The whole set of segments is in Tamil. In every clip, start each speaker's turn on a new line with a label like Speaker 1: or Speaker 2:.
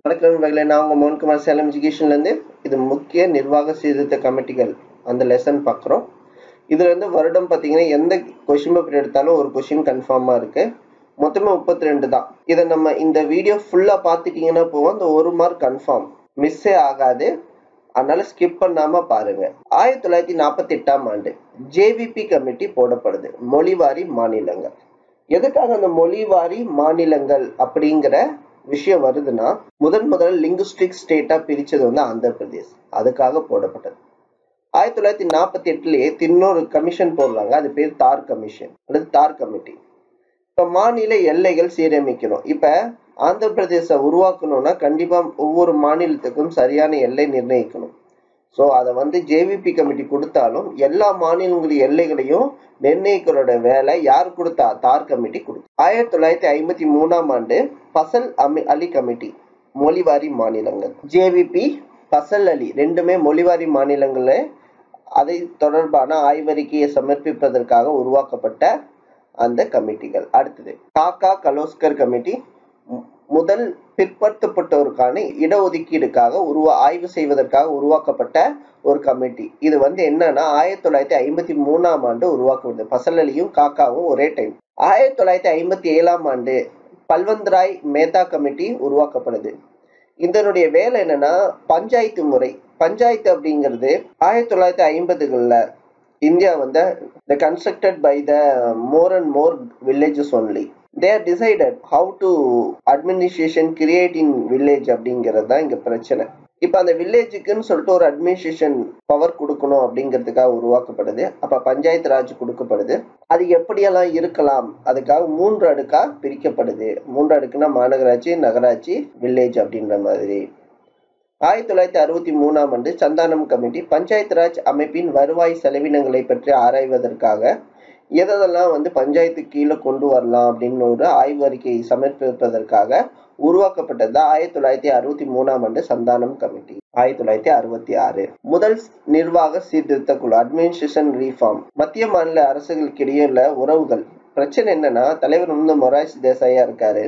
Speaker 1: வணக்கம் நண்பர்களே நான் உங்கள் மோகன்குமார் சேலம் எஜுகேஷன்லேருந்து இது முக்கிய நிர்வாக சீர்திருத்த கமிட்டிகள் அந்த லெசன் பார்க்குறோம் இதில் வந்து வருடம் பார்த்தீங்கன்னா எந்த கொஷின் பேப்பர் எடுத்தாலும் ஒரு கொஷின் கன்ஃபார்மாக இருக்குது மொத்தமே முப்பத்தி ரெண்டு தான் இதை நம்ம இந்த வீடியோ ஃபுல்லாக பார்த்துட்டிங்கன்னா போவோம் அந்த ஒரு மார்க் கன்ஃபார்ம் மிஸ்ஸே ஆகாது அதனால ஸ்கிப் பண்ணாம பாருங்க ஆயிரத்தி தொள்ளாயிரத்தி நாற்பத்தி எட்டாம் ஆண்டு ஜேவிபி கமிட்டி போடப்படுது மொழிவாரி மாநிலங்கள் எதுக்காக அந்த மொழிவாரி மாநிலங்கள் அப்படிங்கிற விஷயம் வருதுன்னா முதன் முதல் லிங்குஸ்டிக் ஸ்டேட்டா பிரிச்சது வந்து ஆந்திர பிரதேஷ் அதுக்காக போடப்பட்டது ஆயிரத்தி தொள்ளாயிரத்தி நாற்பத்தி எட்டுலயே இன்னொரு கமிஷன் போடுறாங்க அது பேர் தார் கமிஷன் அல்லது தார் கமிட்டி இப்ப மாநில எல்லைகள் சீரமைக்கணும் இப்ப ஆந்திர பிரதேச உருவாக்கணும்னா கண்டிப்பா ஒவ்வொரு மாநிலத்துக்கும் சரியான எல்லை நிர்ணயிக்கணும் ஸோ அதை வந்து ஜேவிபி கமிட்டி கொடுத்தாலும் எல்லா மாநிலங்களின் எல்லைகளையும் நிர்ணயிக்கிறோட வேலை யார் கொடுத்தா தார் கமிட்டி கொடுத்தா ஆயிரத்தி தொள்ளாயிரத்தி ஐம்பத்தி மூணாம் ஆண்டு பசல் அமி அலி கமிட்டி மொழிவாரி மாநிலங்கள் ஜேவிபி பசல் அலி ரெண்டுமே மொழிவாரி மாநிலங்கள அதை தொடர்பான ஆய்வறிக்கையை சமர்ப்பிப்பதற்காக உருவாக்கப்பட்ட அந்த கமிட்டிகள் அடுத்தது காக்கா கலோஸ்கர் கமிட்டி முதல் பிற்படுத்தப்பட்டோருக்கான இடஒதுக்கீடுக்காக உருவா ஆய்வு செய்வதற்காக உருவாக்கப்பட்ட ஒரு கமிட்டி இது வந்து என்னன்னா ஆயிரத்தி தொள்ளாயிரத்தி ஐம்பத்தி மூணாம் ஆண்டு உருவாக்கப்பட்டது பசலலியும் காக்காவும் ஒரே டைம் ஆயிரத்தி தொள்ளாயிரத்தி ஐம்பத்தி ஏழாம் ஆண்டு பல்வந்த்ராய் மேத்தா கமிட்டி உருவாக்கப்படுது இதனுடைய வேலை என்னன்னா பஞ்சாயத்து முறை பஞ்சாயத்து அப்படிங்கிறது ஆயிரத்தி தொள்ளாயிரத்தி ஐம்பதுகளில் இந்தியா வந்து the constructed by the more and more villages only they are decided how to administration create in village அப்படிங்கிறது தான் இங்கே பிரச்சனை இப்போ அந்த வில்லேஜுக்குன்னு சொல்லிட்டு ஒரு அட்மினிஸ்ட்ரேஷன் பவர் கொடுக்கணும் அப்படிங்கிறதுக்காக உருவாக்கப்படுது அப்போ பஞ்சாயத்து ராஜ் கொடுக்கப்படுது அது எப்படியெல்லாம் இருக்கலாம் அதுக்காக மூன்று அடுக்கா பிரிக்கப்படுது மூன்று அடுக்குன்னா மாநகராட்சி நகராட்சி வில்லேஜ் அப்படின்ற மாதிரி ஆயிரத்தி தொள்ளாயிரத்தி அறுபத்தி மூணாம் ஆண்டு சந்தானம் கமிட்டி பஞ்சாயத்து ராஜ் அமைப்பின் வருவாய் செலவினங்களை பற்றி ஆராய்வதற்காக எதெல்லாம் வந்து பஞ்சாயத்து கீழே கொண்டு வரலாம் அப்படின்னு ஒரு ஆய்வு அறிக்கையை சமர்ப்பிப்பதற்காக உருவாக்கப்பட்டது ஆயிரத்தி தொள்ளாயிரத்தி அறுபத்தி மூணாம் ஆண்டு சந்தானம் கமிட்டி ஆயிரத்தி தொள்ளாயிரத்தி அறுபத்தி ஆறு முதல் நிர்வாக சீர்திருத்த குழு அட்மினிஸ்ட்ரேஷன் ரீஃபார்ம் மத்திய மாநில அரசுகளுக்கு இடையே உள்ள உறவுகள் பிரச்சனை என்னன்னா தலைவர் வந்து மொராஜ் தேசாயா இருக்காரு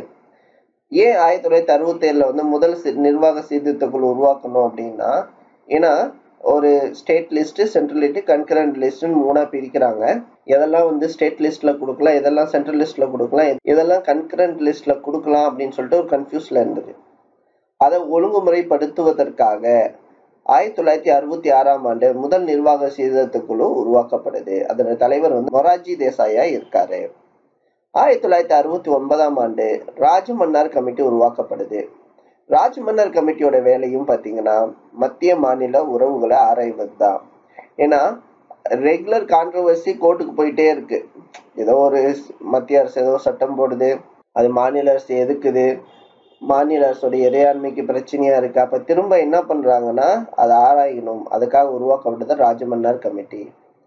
Speaker 1: ஏன் ஆயிரத்தி தொள்ளாயிரத்தி அறுபத்தி ஏழுல வந்து முதல் நிர்வாக சீர்திருத்த குழு உருவாக்கணும் அப்படின்னா ஏன்னா ஒரு state list central list concurrent லிஸ்ட்னு மூணா பிரிக்கிறாங்க எதெல்லாம் வந்து ஸ்டேட் லிஸ்ட்ல கொடுக்கலாம் எதெல்லாம் சென்ட்ரல் லிஸ்ட்ல கொடுக்கலாம் எதெல்லாம் கன்கரண்ட் லிஸ்ட்ல கொடுக்கலாம் அப்படின்னு சொல்லிட்டு ஒரு கன்ஃபியூஸ்ல இருந்தது அதை ஒழுங்குமுறைப்படுத்துவதற்காக ஆயிரத்தி தொள்ளாயிரத்தி அறுபத்தி ஆறாம் ஆண்டு முதல் நிர்வாக சீர்திருத்த குழு உருவாக்கப்படுது அதோட தலைவர் வந்து மொராஜி தேசாயா இருக்காரு ஆயிரத்தி தொள்ளாயிரத்தி அறுபத்தி ஒன்பதாம் ஆண்டு ராஜமன்னார் கமிட்டி உருவாக்கப்படுது ராஜமன்னர் கமிட்டியோட வேலையும் பார்த்தீங்கன்னா மத்திய மாநில உறவுகளை ஆராய்வது தான் ஏன்னா ரெகுலர் கான்ட்ரவர்சி கோர்ட்டுக்கு போயிட்டே இருக்கு ஏதோ ஒரு மத்திய அரசு ஏதோ சட்டம் போடுது அது மாநில அரசு எதுக்குது மாநில அரசுடைய இறையாண்மைக்கு பிரச்சனையா இருக்கு அப்ப திரும்ப என்ன பண்றாங்கன்னா அதை ஆராயணும் அதுக்காக உருவாக்கப்பட்டது ராஜமன்னார் கமிட்டி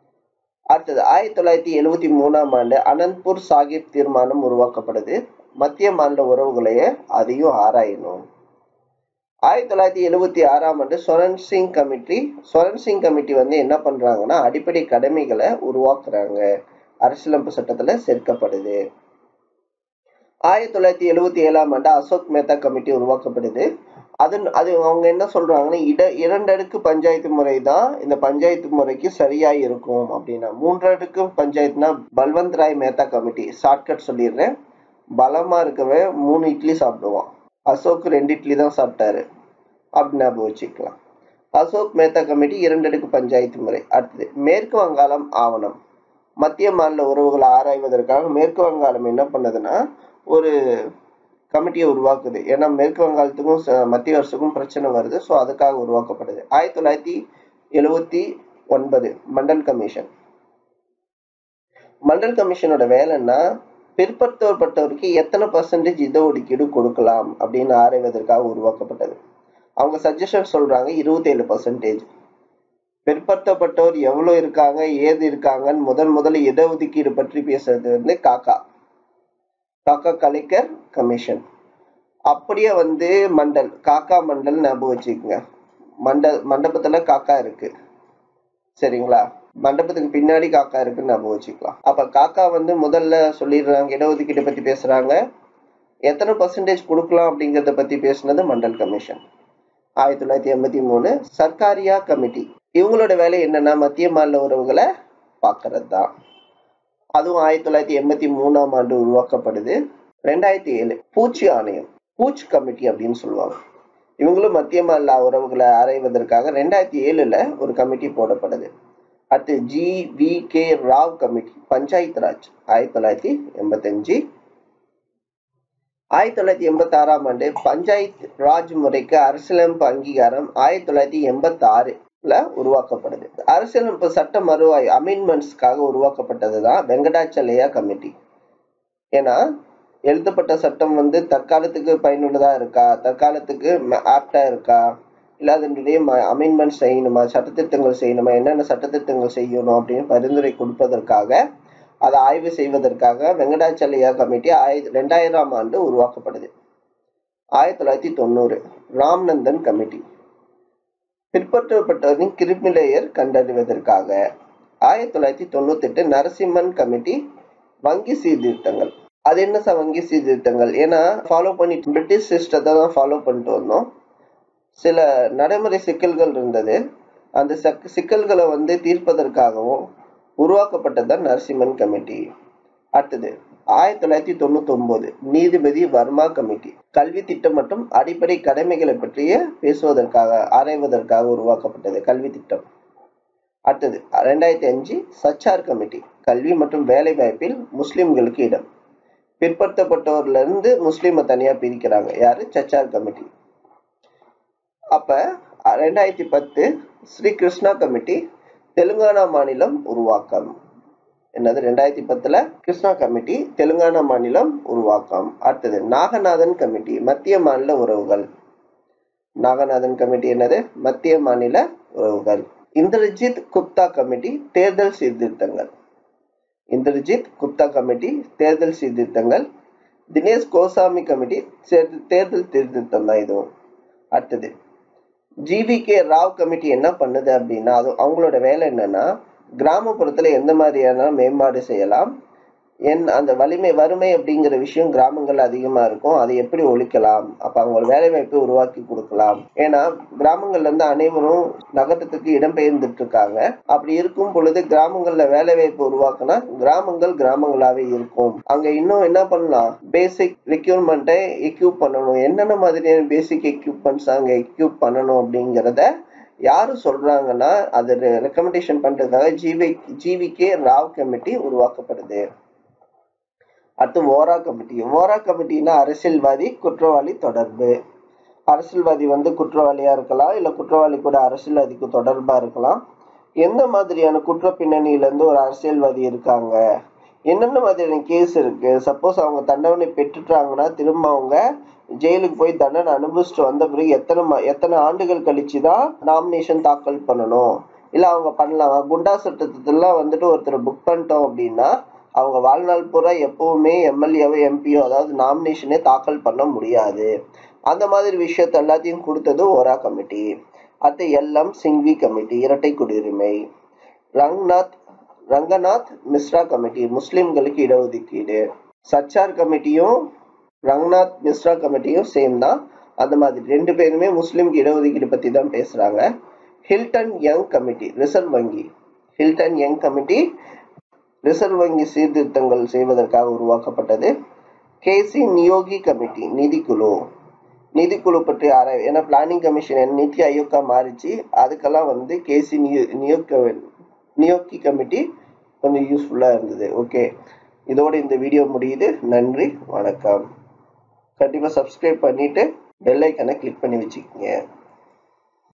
Speaker 1: அடுத்தது ஆயிரத்தி தொள்ளாயிரத்தி எழுவத்தி மூணாம் ஆண்டு அனந்த்பூர் சாஹிப் தீர்மானம் உருவாக்கப்படுது மத்திய மாநில உறவுகளையே அதையும் ஆராயணும் ஆயிரத்தி தொள்ளாயிரத்தி எழுவத்தி ஆறாம் ஆண்டு சொரன் சிங் கமிட்டி சொரன் சிங் கமிட்டி வந்து என்ன பண்றாங்கன்னா அடிப்படை கடமைகளை உருவாக்குறாங்க அரசியலமைப்பு சட்டத்துல சேர்க்கப்படுது ஆயிரத்தி தொள்ளாயிரத்தி எழுவத்தி ஏழாம் ஆண்டு அசோக் மேத்தா கமிட்டி உருவாக்கப்படுது அது அது அவங்க என்ன சொல்றாங்கன்னா இட இரண்டடுக்கு பஞ்சாயத்து முறை தான் இந்த பஞ்சாயத்து முறைக்கு சரியா இருக்கும் அப்படின்னா மூன்றடுக்கு பஞ்சாயத்துனா பல்வந்த் ராய் மேத்தா கமிட்டி ஷார்ட்கட் சொல்லிடுறேன் பலமா இருக்கவே மூணு இட்லி சாப்பிடுவான் அசோக் ரெண்டு இட்லி தான் சாப்பிட்டாரு அப்படி ஞாபகம் வச்சுக்கலாம் அசோக் மேத்தா கமிட்டி இரண்டடுக்கு பஞ்சாயத்து முறை அடுத்தது மேற்கு வங்காளம் ஆவணம் மத்திய மாநில உறவுகளை ஆராய்வதற்காக மேற்கு வங்காளம் என்ன பண்ணதுன்னா ஒரு கமிட்டியை உருவாக்குது ஏன்னா மேற்கு வங்காளத்துக்கும் மத்திய அரசுக்கும் பிரச்சனை வருது ஸோ அதுக்காக உருவாக்கப்படுது ஆயிரத்தி தொள்ளாயிரத்தி எழுவத்தி ஒன்பது மண்டல் கமிஷன் மண்டல் கமிஷனோட வேலைன்னா பிற்படுத்தப்பட்டவருக்கு எத்தனை பர்சன்டேஜ் இட ஒதுக்கீடு கொடுக்கலாம் அப்படின்னு ஆராய்வதற்காக உருவாக்கப்பட்டது அவங்க சஜஷன் சொல்றாங்க இருபத்தேழு பர்சன்டேஜ் பிற்படுத்தப்பட்டவர் எவ்வளவு இருக்காங்க ஏது இருக்காங்கன்னு முதல் முதல்ல இடஒதுக்கீடு பற்றி பேசுறது வந்து காக்கா காக்கா கலைக்கர் கமிஷன் அப்படியே வந்து மண்டல் காக்கா மண்டல் ஞாபகம் வச்சுக்கோங்க மண்ட மண்டபத்துல காக்கா இருக்கு சரிங்களா மண்டபத்துக்கு பின்னாடி காக்கா இருக்குன்னு ஞாபகம் வச்சுக்கலாம் அப்ப காக்கா வந்து முதல்ல சொல்லிடுறாங்க இடஒதுக்கீடு பத்தி பேசுறாங்க எத்தனை பர்சன்டேஜ் கொடுக்கலாம் அப்படிங்கிறத பத்தி பேசுனது மண்டல் கமிஷன் ஆயிரத்தி தொள்ளாயிரத்தி எண்பத்தி மூணு சர்க்காரியா கமிட்டி இவங்களோட வேலை என்னன்னா மத்திய மாநில உறவுகளை பார்க்கறது தான் அதுவும் ஆயிரத்தி தொள்ளாயிரத்தி எண்பத்தி மூணாம் ஆண்டு உருவாக்கப்படுது ரெண்டாயிரத்தி ஏழு பூச்சி ஆணையம் பூச் கமிட்டி அப்படின்னு சொல்லுவாங்க இவங்களும் மத்திய மாநில உறவுகளை ஆராய்வதற்காக ரெண்டாயிரத்தி ஏழுல ஒரு கமிட்டி போடப்படுது அடுத்து G V K Rao committee panchayat raj ஆயிரத்தி தொள்ளாயிரத்தி எண்பத்தஞ்சு ஆயிரத்தி தொள்ளாயிரத்தி எண்பத்தி ஆறாம் ஆண்டு பஞ்சாயத்து ராஜ் முறைக்கு அரசியலமைப்பு அங்கீகாரம் ஆயிரத்தி தொள்ளாயிரத்தி எண்பத்தி ஆறுல உருவாக்கப்படுது அரசியலமைப்பு சட்ட மறுவாய் அமெண்ட்மெண்ட்ஸ்க்காக உருவாக்கப்பட்டது தான் வெங்கடாச்சலையா கமிட்டி ஏன்னா எழுதப்பட்ட சட்டம் வந்து தற்காலத்துக்கு பயனுள்ளதா இருக்கா தற்காலத்துக்கு ஆப்டா இருக்கா இல்லை அதனுடைய அமெண்ட்மெண்ட் செய்யணுமா சட்டத்திட்டங்கள் செய்யணுமா என்னென்ன சட்டத்திட்டங்கள் செய்யணும் அப்படின்னு பரிந்துரை கொடுப்பதற்காக அதை ஆய்வு செய்வதற்காக வெங்கடாச்சலையா கமிட்டி ஆயிரத்தி ரெண்டாயிரம் ஆண்டு உருவாக்கப்படுது ஆயிரத்தி தொள்ளாயிரத்தி தொண்ணூறு ராம்நந்தன் கமிட்டி பிற்பற்றப்பட்டவரின் கிரிமிலேயர் கண்டறிவதற்காக ஆயிரத்தி தொள்ளாயிரத்தி தொண்ணூத்தி எட்டு நரசிம்மன் கமிட்டி வங்கி சீர்திருத்தங்கள் அது என்ன சார் வங்கி சீர்திருத்தங்கள் ஏன்னா ஃபாலோ பண்ணிட்டு பிரிட்டிஷ் சிஸ்டத்தை தான் ஃபாலோ பண்ணிட்டு வந்தோம் சில நடைமுறை சிக்கல்கள் இருந்தது அந்த சிக்கல்களை வந்து தீர்ப்பதற்காகவும் உருவாக்கப்பட்டது தான் நரசிம்மன் கமிட்டி அடுத்தது ஆயிரத்தி தொள்ளாயிரத்தி தொண்ணூத்தி ஒன்பது நீதிபதி வர்மா கமிட்டி கல்வி திட்டம் மற்றும் அடிப்படை கடமைகளை பற்றிய பேசுவதற்காக ஆராய்வதற்காக உருவாக்கப்பட்டது கல்வி திட்டம் அடுத்தது ரெண்டாயிரத்தி அஞ்சு சச்சார் கமிட்டி கல்வி மற்றும் வேலை வாய்ப்பில் முஸ்லிம்களுக்கு இடம் பிற்படுத்தப்பட்டவர்ல இருந்து முஸ்லீமை தனியா பிரிக்கிறாங்க யாரு சச்சார் கமிட்டி அப்ப ரெண்டாயிரத்தி பத்து ஸ்ரீ கிருஷ்ணா கமிட்டி தெலுங்கானா மாநிலம் உருவாக்கம் என்னது ரெண்டாயிரத்தி பத்துல கிருஷ்ணா கமிட்டி தெலுங்கானா மாநிலம் உருவாக்கம் அடுத்தது நாகநாதன் கமிட்டி மத்திய மாநில உறவுகள் நாகநாதன் கமிட்டி என்னது மத்திய மாநில உறவுகள் இந்திரஜித் குப்தா கமிட்டி தேர்தல் சீர்திருத்தங்கள் இந்திரஜித் குப்தா கமிட்டி தேர்தல் சீர்திருத்தங்கள் தினேஷ் கோசாமி கமிட்டி தேர்தல் சீர்திருத்தம் தான் இதுவும் அடுத்தது ஜிவி கே ராவ் கமிட்டி என்ன பண்ணுது அப்படின்னா அது அவங்களோட வேலை என்னன்னா கிராமப்புறத்துல எந்த மாதிரியான மேம்பாடு செய்யலாம் என் அந்த வலிமை வறுமை அப்படிங்கிற விஷயம் கிராமங்கள் அதிகமா இருக்கும் அதை எப்படி ஒழிக்கலாம் அப்ப அவங்க வேலை வாய்ப்பை உருவாக்கி கொடுக்கலாம் ஏன்னா கிராமங்கள்ல இருந்து அனைவரும் நகரத்துக்கு இடம்பெயர்ந்துட்டு இருக்காங்க அப்படி இருக்கும் பொழுது கிராமங்கள்ல வேலை வாய்ப்பு உருவாக்குனா கிராமங்கள் கிராமங்களாவே இருக்கும் அங்க இன்னும் என்ன பண்ணலாம் பேசிக் ரெக்யூர்மெண்ட்டை எக்யூப் பண்ணணும் என்னென்ன மாதிரியான பேசிக் எக்யூப்மெண்ட்ஸ் அங்க எக்யூப் பண்ணணும் அப்படிங்கிறத யாரு சொல்றாங்கன்னா அது ரெக்கமெண்டேஷன் பண்றதுக்காக ஜிவி ஜிவிகே ராவ் கமிட்டி உருவாக்கப்படுது அடுத்து ஓரா கமிட்டி ஓரா கமிட்டினா அரசியல்வாதி குற்றவாளி தொடர்பு அரசியல்வாதி வந்து குற்றவாளியா இருக்கலாம் இல்ல குற்றவாளி கூட அரசியல்வாதிக்கு தொடர்பா இருக்கலாம் எந்த மாதிரியான குற்ற பின்னணியில இருந்து ஒரு அரசியல்வாதி இருக்காங்க என்னென்ன மாதிரியான கேஸ் இருக்கு சப்போஸ் அவங்க தண்டனை பெற்றுட்டாங்கன்னா திரும்ப அவங்க ஜெயிலுக்கு போய் தண்டனை அனுபவிச்சுட்டு வந்த பிறகு எத்தனை எத்தனை ஆண்டுகள் கழிச்சு தான் நாமினேஷன் தாக்கல் பண்ணணும் இல்ல அவங்க பண்ணலாம் குண்டா சட்டத்திலாம் வந்துட்டு ஒருத்தர் புக் பண்ணிட்டோம் அப்படின்னா அவங்க வாழ்நாள் பூரா எப்பவுமே எம்எல்ஏவோ எம்பியோ அதாவது நாமினேஷனே தாக்கல் பண்ண முடியாது அந்த மாதிரி விஷயத்த எல்லாத்தையும் கொடுத்தது ஓரா கமிட்டி அடுத்து எல்எம் சிங்வி கமிட்டி இரட்டை குடியுரிமை ரங்நாத் ரங்கநாத் மிஸ்ரா கமிட்டி முஸ்லிம்களுக்கு இடஒதுக்கீடு சச்சார் கமிட்டியும் ரங்கநாத் மிஸ்ரா கமிட்டியும் சேம் தான் அந்த மாதிரி ரெண்டு பேருமே முஸ்லிம்க்கு இடஒதுக்கீடு பத்தி தான் பேசுறாங்க ஹில்டன் யங் கமிட்டி ரிசர்வ் வங்கி ஹில்டன் யங் கமிட்டி ரிசர்வ் வங்கி சீர்திருத்தங்கள் செய்வதற்காக உருவாக்கப்பட்டது கேசி நியோகி கமிட்டி நிதிக்குழு நிதிக்குழு பற்றி ஆராய் ஏன்னா பிளானிங் கமிஷன் நிதி ஆயோக்கா மாறிச்சு அதுக்கெல்லாம் வந்து கேசி நியோ நியோக்க நியோக்கி கமிட்டி கொஞ்சம் யூஸ்ஃபுல்லாக இருந்தது ஓகே இதோட இந்த வீடியோ முடியுது நன்றி வணக்கம் கண்டிப்பாக சப்ஸ்கிரைப் பண்ணிட்டு பெல் ஐக்கனை கிளிக் பண்ணி வச்சுக்கோங்க